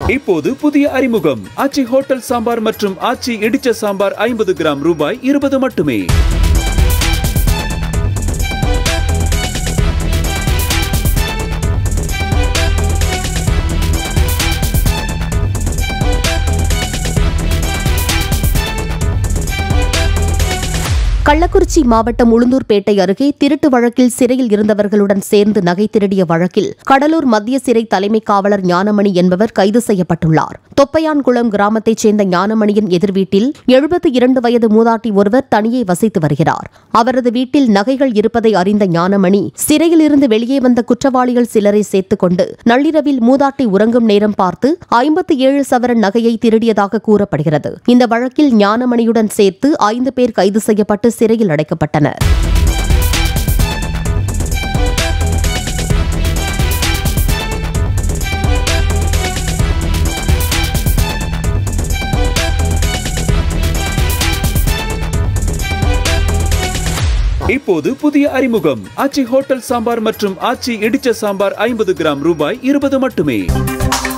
இப்போது புதிய அறிமுகம் ஆச்சி ஹோட்டல் சாம்பார் மற்றும் ஆச்சி இடிச்ச சாம்பார் ஐம்பது கிராம் ரூபாய் இருபது மட்டுமே கள்ளக்குறிச்சி மாவட்டம் உளுந்தூர்பேட்டை அருகே திருட்டு வழக்கில் சிறையில் இருந்தவர்களுடன் சேர்ந்து நகை திருடிய வழக்கில் கடலூர் மத்திய சிறை தலைமை காவலர் ஞானமணி என்பவர் கைது செய்யப்பட்டுள்ளார் தொப்பையான்குளம் கிராமத்தைச் சேர்ந்த ஞானமணியின் எதிர்வீட்டில் எழுபத்தி இரண்டு வயது மூதாட்டி ஒருவர் தனியே வசித்து வருகிறார் அவரது வீட்டில் நகைகள் இருப்பதை அறிந்த ஞானமணி சிறையில் இருந்து வெளியே வந்த குற்றவாளிகள் சிலரை சேர்த்துக் கொண்டு நள்ளிரவில் மூதாட்டி உறங்கும் நேரம் பார்த்து ஐம்பத்தி ஏழு சவரன் நகையை திருடியதாக கூறப்படுகிறது இந்த வழக்கில் ஞானமணியுடன் சேர்த்து ஐந்து பேர் கைது செய்யப்பட்டு சிறையில் அடைக்கப்பட்டனர் இப்போது புதிய அறிமுகம் ஆச்சி ஹோட்டல் சாம்பார் மற்றும் ஆச்சி இடிச்ச சாம்பார் ஐம்பது கிராம் ரூபாய் இருபது மட்டுமே